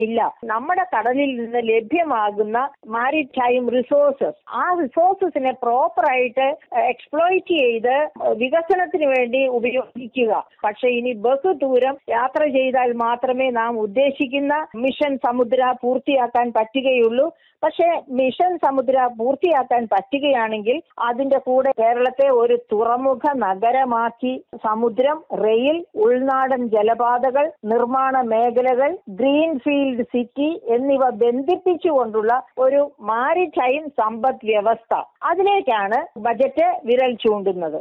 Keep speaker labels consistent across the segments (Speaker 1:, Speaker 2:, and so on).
Speaker 1: ഇല്ല നമ്മുടെ കടലിൽ നിന്ന് ലഭ്യമാകുന്ന മാരിടൈം റിസോഴ്സസ് ആ റിസോഴ്സസിനെ പ്രോപ്പറായിട്ട് എക്സ്പ്ലോയിറ്റ് ചെയ്ത് വികസനത്തിന് വേണ്ടി ഉപയോഗിക്കുക പക്ഷെ ഇനി ബഹുദൂരം യാത്ര ചെയ്താൽ മാത്രമേ നാം ഉദ്ദേശിക്കുന്ന മിഷൻ സമുദ്ര പൂർത്തിയാക്കാൻ പറ്റുകയുള്ളൂ പക്ഷേ മിഷൻ സമുദ്ര പൂർത്തിയാക്കാൻ പറ്റുകയാണെങ്കിൽ അതിന്റെ കൂടെ കേരളത്തെ ഒരു തുറമുഖ നഗരമാക്കി സമുദ്രം റെയിൽ ഉൾനാടൻ ജലപാതകൾ നിർമ്മാണ മേഖലകൾ ഗ്രീൻഫീൽഡ് സിറ്റി എന്നിവ ബന്ധിപ്പിച്ചുകൊണ്ടുള്ള ഒരു മാരിടൈം സമ്പദ് വ്യവസ്ഥ അതിലേക്കാണ് ബജറ്റ് വിരൽ ചൂണ്ടുന്നത്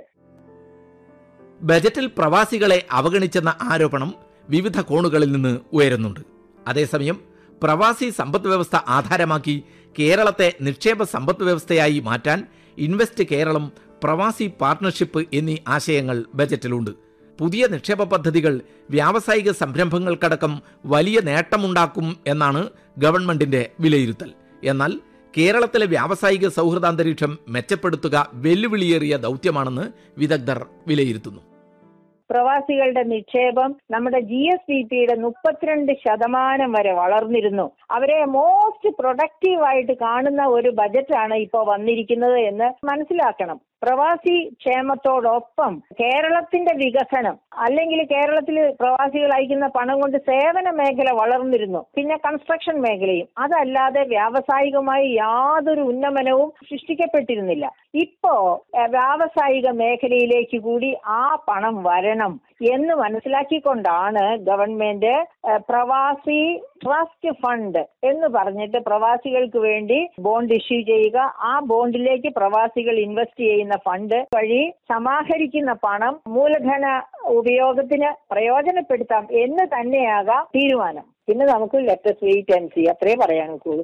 Speaker 2: ബജറ്റിൽ പ്രവാസികളെ അവഗണിച്ചെന്ന ആരോപണം വിവിധ കോണുകളിൽ നിന്ന് ഉയരുന്നുണ്ട് അതേസമയം പ്രവാസി സമ്പദ് വ്യവസ്ഥ ആധാരമാക്കി കേരളത്തെ നിക്ഷേപ സമ്പദ് വ്യവസ്ഥയായി മാറ്റാൻ ഇൻവെസ്റ്റ് കേരളം പ്രവാസി പാർട്ണർഷിപ്പ് എന്നീ ആശയങ്ങൾ ബജറ്റിലുണ്ട് പുതിയ നിക്ഷേപ പദ്ധതികൾ വ്യാവസായിക സംരംഭങ്ങൾക്കടക്കം വലിയ നേട്ടമുണ്ടാക്കും എന്നാണ് ഗവൺമെന്റിന്റെ വിലയിരുത്തൽ എന്നാൽ കേരളത്തിലെ വ്യാവസായിക സൗഹൃദാന്തരീക്ഷം മെച്ചപ്പെടുത്തുക വെല്ലുവിളിയേറിയ ദൗത്യമാണെന്ന് വിദഗ്ധർ വിലയിരുത്തുന്നു
Speaker 1: പ്രവാസികളുടെ നിക്ഷേപം നമ്മുടെ ജി എസ് ഡി പിയുടെ മുപ്പത്തിരണ്ട് ശതമാനം വരെ വളർന്നിരുന്നു അവരെ മോസ്റ്റ് പ്രൊഡക്റ്റീവ് ആയിട്ട് കാണുന്ന ഒരു ബജറ്റാണ് ഇപ്പോൾ വന്നിരിക്കുന്നത് എന്ന് മനസ്സിലാക്കണം പ്രവാസി ക്ഷേമത്തോടൊപ്പം കേരളത്തിന്റെ വികസനം അല്ലെങ്കിൽ കേരളത്തിൽ പ്രവാസികൾ അയക്കുന്ന പണം കൊണ്ട് സേവന മേഖല വളർന്നിരുന്നു പിന്നെ കൺസ്ട്രക്ഷൻ മേഖലയും അതല്ലാതെ വ്യാവസായികമായി യാതൊരു ഉന്നമനവും സൃഷ്ടിക്കപ്പെട്ടിരുന്നില്ല ഇപ്പോ ഏഹ്, വ്യാവസായിക മേഖലയിലേക്ക് കൂടി ആ പണം വരണം എന്ന് മനസ്സിലാക്കിക്കൊണ്ടാണ് ഗവൺമെന്റ് ഏഹ്, പ്രവാസി ട്രസ്റ്റ് ഫണ്ട് എന്ന് പറഞ്ഞിട്ട് പ്രവാസികൾക്ക് വേണ്ടി ബോണ്ട് ഇഷ്യൂ ചെയ്യുക ആ ബോണ്ടിലേക്ക് പ്രവാസികൾ ഇൻവെസ്റ്റ് ചെയ്യുന്ന ഫണ്ട് വഴി സമാഹരിക്കുന്ന പണം മൂലധന ഉപയോഗത്തിന് പ്രയോജനപ്പെടുത്താം എന്ന് തന്നെയാകാം തീരുമാനം പിന്നെ നമുക്ക് ലെറ്റസ് വെയിറ്റ് ആൻഡ് സി അത്രേ പറയാൻ ഒക്കുള്ളൂ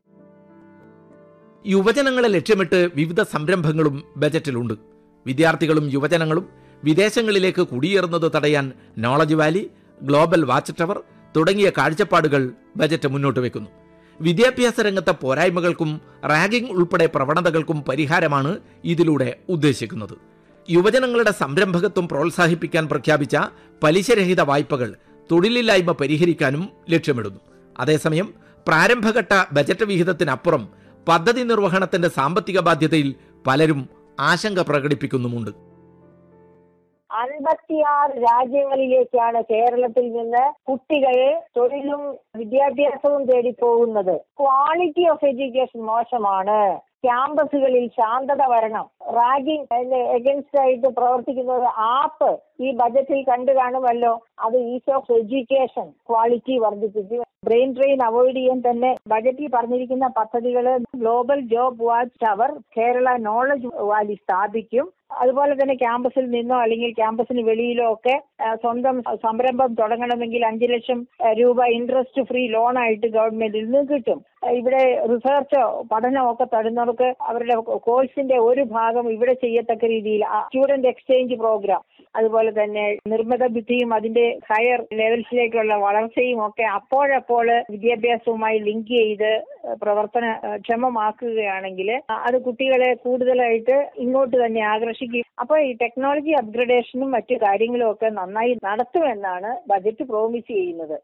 Speaker 2: യുവജനങ്ങളെ ലക്ഷ്യമിട്ട് വിവിധ സംരംഭങ്ങളും ബജറ്റിലുണ്ട് വിദ്യാർത്ഥികളും യുവജനങ്ങളും വിദേശങ്ങളിലേക്ക് കുടിയേറുന്നത് തടയാൻ knowledge valley global watch tower തുടങ്ങിയ കാഴ്ചപ്പാടുകൾ ബജറ്റ് മുന്നോട്ട് വെക്കുന്നു വിദ്യാഭ്യാസ രംഗത്തെ പോരായ്മകൾക്കും റാഗിംഗ് ഉൾപ്പെടെ പ്രവണതകൾക്കും പരിഹാരമാണ് ഇതിലൂടെ ഉദ്ദേശിക്കുന്നത് യുവജനങ്ങളുടെ സംരംഭകത്വം പ്രോത്സാഹിപ്പിക്കാൻ പ്രഖ്യാപിച്ച പലിശരഹിത വായ്പകൾ തൊഴിലില്ലായ്മ പരിഹരിക്കാനും ലക്ഷ്യമിടുന്നു അതേസമയം പ്രാരംഭഘട്ട ബജറ്റ് വിഹിതത്തിനപ്പുറം പദ്ധതി നിർവഹണത്തിന്റെ സാമ്പത്തിക ബാധ്യതയിൽ പലരും ആശങ്ക പ്രകടിപ്പിക്കുന്നുമുണ്ട്
Speaker 1: അൻപത്തിയാറ് രാജ്യങ്ങളിലേക്കാണ് കേരളത്തിൽ നിന്ന് കുട്ടികൾ തൊഴിലും വിദ്യാഭ്യാസവും തേടി പോകുന്നത് ക്വാളിറ്റി ഓഫ് എഡ്യൂക്കേഷൻ മോശമാണ് ക്യാമ്പസുകളിൽ ശാന്തത വരണം റാഗിംഗ് എഗൻസ്റ്റ് ആയിട്ട് പ്രവർത്തിക്കുന്ന ഒരു ആപ്പ് ഈ ബജറ്റിൽ കണ്ടു കാണുമല്ലോ അത് ഈസ് ഓഫ് എഡ്യൂക്കേഷൻ ക്വാളിറ്റി വർദ്ധിപ്പിക്കും ബ്രെയിൻ ഡ്രെയിൻ അവോയ്ഡ് ചെയ്യാൻ തന്നെ ബജറ്റിൽ പറഞ്ഞിരിക്കുന്ന പദ്ധതികൾ global job watch tower Kerala knowledge valley സ്ഥാപിക്കും അതുപോലെ തന്നെ ക്യാമ്പസിൽ നിന്നോ അല്ലെങ്കിൽ ക്യാമ്പസിന് വെളിയിലോ ഒക്കെ ആ, സ്വന്തം സംരംഭം തുടങ്ങണമെങ്കിൽ അഞ്ചു ലക്ഷം ആ, രൂപ ഇൻട്രസ്റ്റ് ഫ്രീ ലോൺ ആയിട്ട് ഗവൺമെന്റിൽ നിന്ന് കിട്ടും ആ, ഇവിടെ റിസർച്ചോ പഠനമോ ഒക്കെ തരുന്നവർക്ക് അവരുടെ കോഴ്സിന്റെ ഒരു ഭാഗം ഇവിടെ ചെയ്യത്തക്ക രീതിയിൽ സ്റ്റുഡന്റ് എക്സ്ചേഞ്ച് പ്രോഗ്രാം അതുപോലെ തന്നെ നിർമ്മിത ബുദ്ധിയും അതിന്റെ ഹയർ ലെവൽസിലേക്കുള്ള വളർച്ചയും ഒക്കെ അപ്പോഴപ്പോൾ വിദ്യാഭ്യാസവുമായി ലിങ്ക് ചെയ്ത് പ്രവർത്തന ക്ഷമമാക്കുകയാണെങ്കിൽ അത് കുട്ടികളെ കൂടുതലായിട്ട് ഇങ്ങോട്ട് തന്നെ ആകർഷിക്കും അപ്പോൾ ഈ ടെക്നോളജി അപ്ഗ്രഡേഷനും മറ്റു കാര്യങ്ങളും ഒക്കെ നന്നായി നടത്തുമെന്നാണ് ബജറ്റ് പ്രോമിസ് ചെയ്യുന്നത്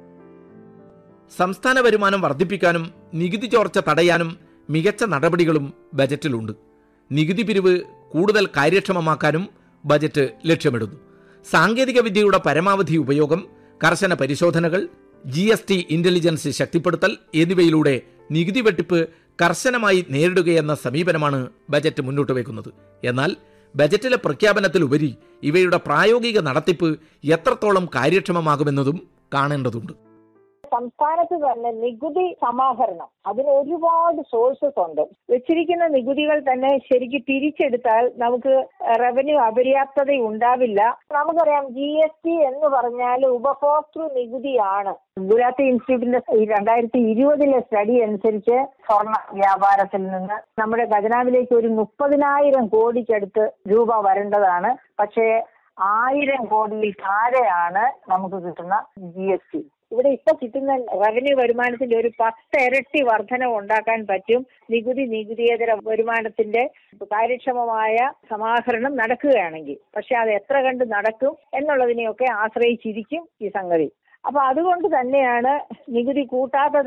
Speaker 2: സംസ്ഥാന വരുമാനം വർദ്ധിപ്പിക്കാനും നികുതി ചോർച്ച തടയാനും മികച്ച നടപടികളും ബജറ്റിലുണ്ട് നികുതി പിരിവ് കൂടുതൽ കാര്യക്ഷമമാക്കാനും ബജറ്റ് ലക്ഷ്യമിടുന്നു സാങ്കേതിക വിദ്യയുടെ പരമാവധി ഉപയോഗം കർശന പരിശോധനകൾ ജി എസ് ടി ഇന്റലിജൻസ് ശക്തിപ്പെടുത്തൽ എന്നിവയിലൂടെ നികുതി വെട്ടിപ്പ് കർശനമായി നേരിടുകയെന്ന സമീപനമാണ് ബജറ്റ് മുന്നോട്ട് വയ്ക്കുന്നത് എന്നാൽ ബജറ്റിലെ പ്രഖ്യാപനത്തിലുപരി ഇവയുടെ പ്രായോഗിക നടത്തിപ്പ് എത്രത്തോളം കാര്യക്ഷമമാകുമെന്നതും കാണേണ്ടതുണ്ട്
Speaker 1: സംസ്ഥാനത്ത് തന്നെ നികുതി സമാഹരണം അതിന് ഒരുപാട് സോഴ്സസ് ഉണ്ട് വെച്ചിരിക്കുന്ന നികുതികൾ തന്നെ ശരിക്കും പിരിച്ചെടുത്താൽ നമുക്ക് റവന്യൂ അപര്യാപ്തത ഉണ്ടാവില്ല നമുക്കറിയാം ജി എസ് ടി എന്ന് പറഞ്ഞാൽ ഉപഭോക്തൃ നികുതിയാണ് ഗുജറാത്തി ഇൻസ്റ്റിറ്റ്യൂട്ടിന്റെ ഈ രണ്ടായിരത്തി ഇരുപതിലെ സ്റ്റഡി അനുസരിച്ച് സ്വർണ്ണ വ്യാപാരത്തിൽ നിന്ന് നമ്മുടെ ഖജനാവിലേക്ക് ഒരു മുപ്പതിനായിരം കോടിക്കടുത്ത് രൂപ വരേണ്ടതാണ് പക്ഷേ ആയിരം കോടിയിൽ താഴെയാണ് നമുക്ക് കിട്ടുന്ന ജി എസ് ടി ഇവിടെ ഇപ്പൊ കിട്ടുന്ന റവന്യൂ വരുമാനത്തിന്റെ ഒരു പത്തിരട്ടി വർധന ഉണ്ടാക്കാൻ പറ്റും നികുതി നികുതിയേതര വരുമാനത്തിന്റെ കാര്യക്ഷമമായ സമാഹരണം നടക്കുകയാണെങ്കിൽ പക്ഷെ അത് എത്ര കണ്ട് നടക്കും എന്നുള്ളതിനെയൊക്കെ ആശ്രയിച്ചിരിക്കും ഈ സംഗതി അപ്പൊ അതുകൊണ്ട് തന്നെയാണ് നികുതി കൂട്ടാത്ത